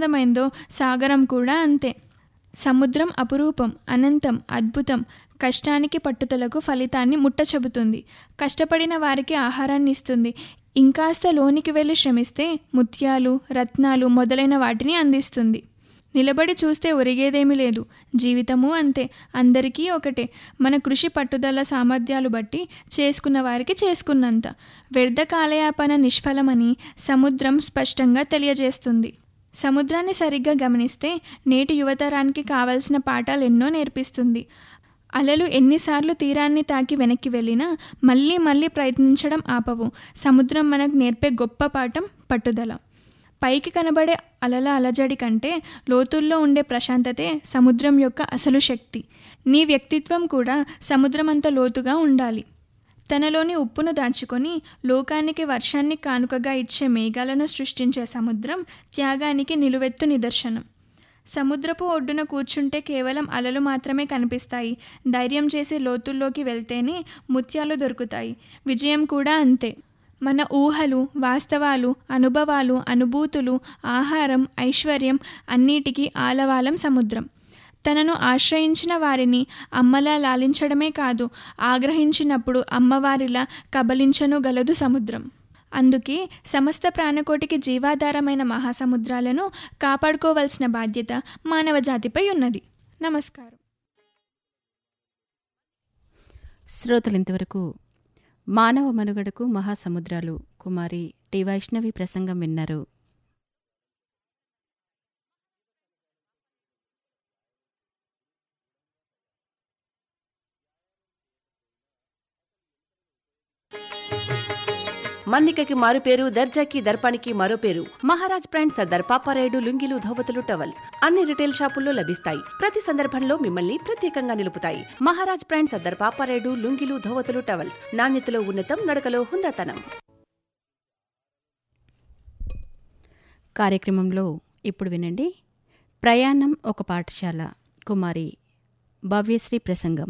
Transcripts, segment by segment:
ప్రమాదమైందో సాగరం కూడా అంతే సముద్రం అపురూపం అనంతం అద్భుతం కష్టానికి పట్టుదలకు ఫలితాన్ని ముట్ట చెబుతుంది కష్టపడిన వారికి ఆహారాన్ని ఇస్తుంది ఇంకాస్త లోనికి వెళ్ళి శ్రమిస్తే ముత్యాలు రత్నాలు మొదలైన వాటిని అందిస్తుంది నిలబడి చూస్తే ఒరిగేదేమీ లేదు జీవితము అంతే అందరికీ ఒకటే మన కృషి పట్టుదల సామర్థ్యాలు బట్టి చేసుకున్న వారికి చేసుకున్నంత వ్యర్థ కాలయాపన నిష్ఫలమని సముద్రం స్పష్టంగా తెలియజేస్తుంది సముద్రాన్ని సరిగ్గా గమనిస్తే నేటి యువతరానికి కావలసిన పాఠాలు ఎన్నో నేర్పిస్తుంది అలలు ఎన్నిసార్లు తీరాన్ని తాకి వెనక్కి వెళ్ళినా మళ్ళీ మళ్ళీ ప్రయత్నించడం ఆపవు సముద్రం మనకు నేర్పే గొప్ప పాఠం పట్టుదల పైకి కనబడే అలల అలజడి కంటే లోతుల్లో ఉండే ప్రశాంతతే సముద్రం యొక్క అసలు శక్తి నీ వ్యక్తిత్వం కూడా సముద్రమంత లోతుగా ఉండాలి తనలోని ఉప్పును దాచుకొని లోకానికి వర్షాన్ని కానుకగా ఇచ్చే మేఘాలను సృష్టించే సముద్రం త్యాగానికి నిలువెత్తు నిదర్శనం సముద్రపు ఒడ్డున కూర్చుంటే కేవలం అలలు మాత్రమే కనిపిస్తాయి ధైర్యం చేసి లోతుల్లోకి వెళ్తేనే ముత్యాలు దొరుకుతాయి విజయం కూడా అంతే మన ఊహలు వాస్తవాలు అనుభవాలు అనుభూతులు ఆహారం ఐశ్వర్యం అన్నిటికీ ఆలవాలం సముద్రం తనను ఆశ్రయించిన వారిని అమ్మలా లాలించడమే కాదు ఆగ్రహించినప్పుడు అమ్మవారిలా కబలించను గలదు సముద్రం అందుకే సమస్త ప్రాణకోటికి జీవాధారమైన మహాసముద్రాలను కాపాడుకోవలసిన బాధ్యత మానవ జాతిపై ఉన్నది నమస్కారం శ్రోతలు ఇంతవరకు మానవ మనుగడకు మహాసముద్రాలు కుమారి టి వైష్ణవి ప్రసంగం విన్నారు మన్నికకి మారు పేరు దర్జాకి దర్పానికి మరో పేరు మహారాజ్ బ్రాండ్ సర్దార్ పాపారాయుడు లుంగిలు ధోవతులు టవల్స్ అన్ని రిటైల్ షాపుల్లో లభిస్తాయి ప్రతి సందర్భంలో మిమ్మల్ని ప్రత్యేకంగా నిలుపుతాయి మహారాజ్ బ్రాండ్ సర్దార్ పాపారాయుడు లుంగిలు ధోవతులు టవల్స్ నాణ్యతలో ఉన్నతం నడకలో హుందాతనం కార్యక్రమంలో ఇప్పుడు వినండి ప్రయాణం ఒక పాఠశాల కుమారి భవ్యశ్రీ ప్రసంగం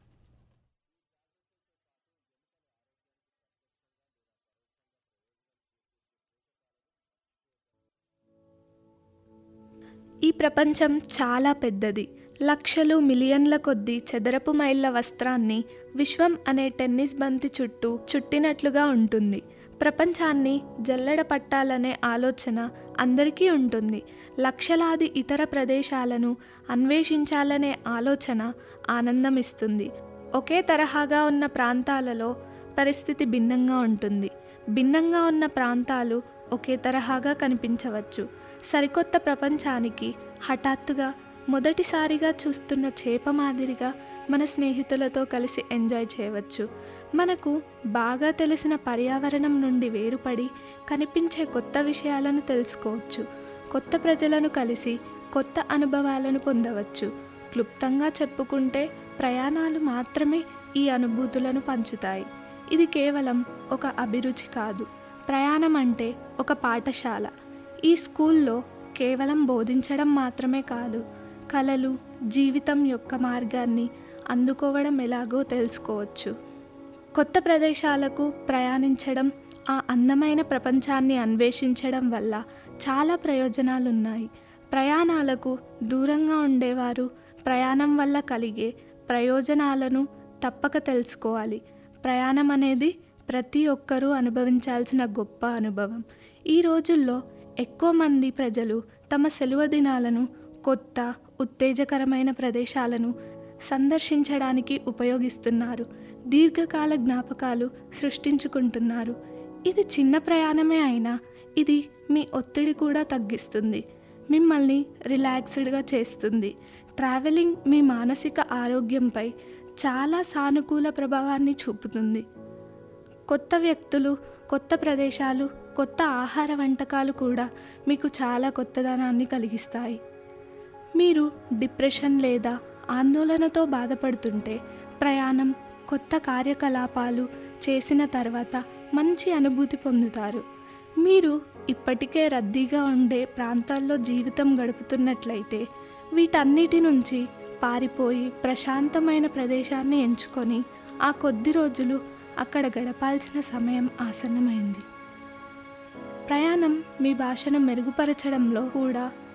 ఈ ప్రపంచం చాలా పెద్దది లక్షలు మిలియన్ల కొద్దీ చదరపు మైళ్ళ వస్త్రాన్ని విశ్వం అనే టెన్నిస్ బంతి చుట్టూ చుట్టినట్లుగా ఉంటుంది ప్రపంచాన్ని జల్లెడ పట్టాలనే ఆలోచన అందరికీ ఉంటుంది లక్షలాది ఇతర ప్రదేశాలను అన్వేషించాలనే ఆలోచన ఆనందమిస్తుంది ఒకే తరహాగా ఉన్న ప్రాంతాలలో పరిస్థితి భిన్నంగా ఉంటుంది భిన్నంగా ఉన్న ప్రాంతాలు ఒకే తరహాగా కనిపించవచ్చు సరికొత్త ప్రపంచానికి హఠాత్తుగా మొదటిసారిగా చూస్తున్న చేప మాదిరిగా మన స్నేహితులతో కలిసి ఎంజాయ్ చేయవచ్చు మనకు బాగా తెలిసిన పర్యావరణం నుండి వేరుపడి కనిపించే కొత్త విషయాలను తెలుసుకోవచ్చు కొత్త ప్రజలను కలిసి కొత్త అనుభవాలను పొందవచ్చు క్లుప్తంగా చెప్పుకుంటే ప్రయాణాలు మాత్రమే ఈ అనుభూతులను పంచుతాయి ఇది కేవలం ఒక అభిరుచి కాదు ప్రయాణం అంటే ఒక పాఠశాల ఈ స్కూల్లో కేవలం బోధించడం మాత్రమే కాదు కళలు జీవితం యొక్క మార్గాన్ని అందుకోవడం ఎలాగో తెలుసుకోవచ్చు కొత్త ప్రదేశాలకు ప్రయాణించడం ఆ అందమైన ప్రపంచాన్ని అన్వేషించడం వల్ల చాలా ప్రయోజనాలు ఉన్నాయి ప్రయాణాలకు దూరంగా ఉండేవారు ప్రయాణం వల్ల కలిగే ప్రయోజనాలను తప్పక తెలుసుకోవాలి ప్రయాణం అనేది ప్రతి ఒక్కరూ అనుభవించాల్సిన గొప్ప అనుభవం ఈ రోజుల్లో ఎక్కువ మంది ప్రజలు తమ సెలవు దినాలను కొత్త ఉత్తేజకరమైన ప్రదేశాలను సందర్శించడానికి ఉపయోగిస్తున్నారు దీర్ఘకాల జ్ఞాపకాలు సృష్టించుకుంటున్నారు ఇది చిన్న ప్రయాణమే అయినా ఇది మీ ఒత్తిడి కూడా తగ్గిస్తుంది మిమ్మల్ని రిలాక్స్డ్గా చేస్తుంది ట్రావెలింగ్ మీ మానసిక ఆరోగ్యంపై చాలా సానుకూల ప్రభావాన్ని చూపుతుంది కొత్త వ్యక్తులు కొత్త ప్రదేశాలు కొత్త ఆహార వంటకాలు కూడా మీకు చాలా కొత్తదనాన్ని కలిగిస్తాయి మీరు డిప్రెషన్ లేదా ఆందోళనతో బాధపడుతుంటే ప్రయాణం కొత్త కార్యకలాపాలు చేసిన తర్వాత మంచి అనుభూతి పొందుతారు మీరు ఇప్పటికే రద్దీగా ఉండే ప్రాంతాల్లో జీవితం గడుపుతున్నట్లయితే వీటన్నిటి నుంచి పారిపోయి ప్రశాంతమైన ప్రదేశాన్ని ఎంచుకొని ఆ కొద్ది రోజులు అక్కడ గడపాల్సిన సమయం ఆసన్నమైంది ప్రయాణం మీ భాషను మెరుగుపరచడంలో కూడా